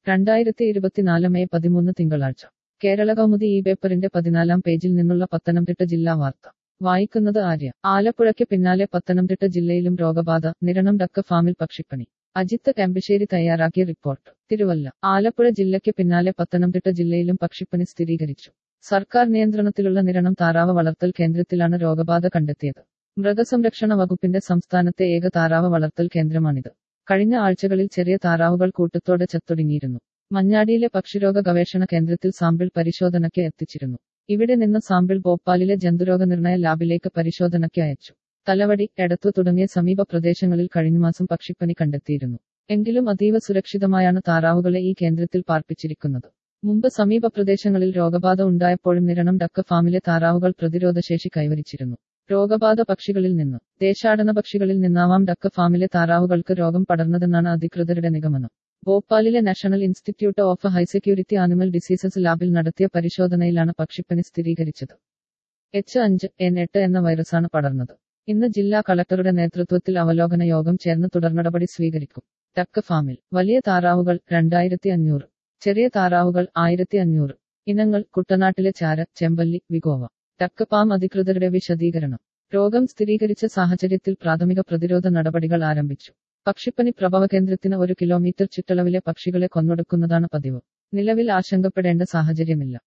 രണ്ടായിരത്തി ഇരുപത്തിനാല് മെയ് പതിമൂന്ന് തിങ്കളാഴ്ച കേരള കൗമുദി ഈ പേപ്പറിന്റെ പതിനാലാം പേജിൽ നിന്നുള്ള പത്തനംതിട്ട ജില്ലാ വാർത്ത വായിക്കുന്നത് ആര്യ ആലപ്പുഴയ്ക്ക് പിന്നാലെ പത്തനംതിട്ട ജില്ലയിലും രോഗബാധ നിരണം ഡക്ക് ഫാമിൽ പക്ഷിപ്പനി അജിത്ത് കെമ്പശ്ശേരി തയ്യാറാക്കിയ റിപ്പോർട്ട് തിരുവല്ല ആലപ്പുഴ ജില്ലയ്ക്ക് പിന്നാലെ പത്തനംതിട്ട ജില്ലയിലും പക്ഷിപ്പനി സ്ഥിരീകരിച്ചു സർക്കാർ നിയന്ത്രണത്തിലുള്ള നിരണം താറാവ് വളർത്തൽ കേന്ദ്രത്തിലാണ് രോഗബാധ കണ്ടെത്തിയത് മൃഗസംരക്ഷണ വകുപ്പിന്റെ സംസ്ഥാനത്തെ ഏക താറാവ് വളർത്തൽ കേന്ദ്രമാണിത് കഴിഞ്ഞ ആഴ്ചകളിൽ ചെറിയ താറാവുകൾ കൂട്ടത്തോടെ ചത്തൊടുങ്ങിയിരുന്നു മഞ്ഞാടിയിലെ പക്ഷിരോഗ ഗവേഷണ കേന്ദ്രത്തിൽ സാമ്പിൾ പരിശോധനയ്ക്ക് എത്തിച്ചിരുന്നു ഇവിടെ നിന്ന് സാമ്പിൾ ഭോപ്പാലിലെ ജന്തുരോഗ നിർണയ ലാബിലേക്ക് പരിശോധനയ്ക്ക് അയച്ചു തലവടി എടത്തു തുടങ്ങിയ സമീപ പ്രദേശങ്ങളിൽ കഴിഞ്ഞമാസം പക്ഷിപ്പനി കണ്ടെത്തിയിരുന്നു എങ്കിലും അതീവ സുരക്ഷിതമായാണ് താറാവുകളെ ഈ കേന്ദ്രത്തിൽ പാർപ്പിച്ചിരിക്കുന്നത് മുമ്പ് സമീപ പ്രദേശങ്ങളിൽ രോഗബാധ ഉണ്ടായപ്പോഴും നിരണം ഡക്ക് ഫാമിലെ താറാവുകൾ പ്രതിരോധശേഷി കൈവരിച്ചിരുന്നു രോഗബാധ പക്ഷികളിൽ നിന്ന് ദേശാടന പക്ഷികളിൽ നിന്നാവാം ഡക്ക് ഫാമിലെ താറാവുകൾക്ക് രോഗം പടർന്നതെന്നാണ് അധികൃതരുടെ നിഗമനം ഭോപ്പാലിലെ national institute of high security animal diseases ലാബിൽ നടത്തിയ പരിശോധനയിലാണ് പക്ഷിപ്പനി സ്ഥിരീകരിച്ചത് എച്ച് അഞ്ച് എൻ എട്ട് എന്ന വൈറസാണ് പടർന്നത് ഇന്ന് ജില്ലാ കളക്ടറുടെ നേതൃത്വത്തിൽ അവലോകന യോഗം ചേർന്ന് തുടർനടപടി സ്വീകരിക്കും ഡക്ക് ഫാമിൽ വലിയ താറാവുകൾ രണ്ടായിരത്തി അഞ്ഞൂറ് ചെറിയ താറാവുകൾ ആയിരത്തി അഞ്ഞൂറ് ഇനങ്ങൾ കുട്ടനാട്ടിലെ ചാര ചെമ്പല്ലി വിഗോവ ഡക്ക് ഫാം അധികൃതരുടെ വിശദീകരണം രോഗം സ്ഥിരീകരിച്ച സാഹചര്യത്തിൽ പ്രാഥമിക പ്രതിരോധ നടപടികൾ ആരംഭിച്ചു പക്ഷിപ്പനി പ്രഭവ കേന്ദ്രത്തിന് ഒരു കിലോമീറ്റർ ചുറ്റളവിലെ പക്ഷികളെ കൊന്നൊടുക്കുന്നതാണ് പതിവ് നിലവിൽ ആശങ്കപ്പെടേണ്ട സാഹചര്യമില്ല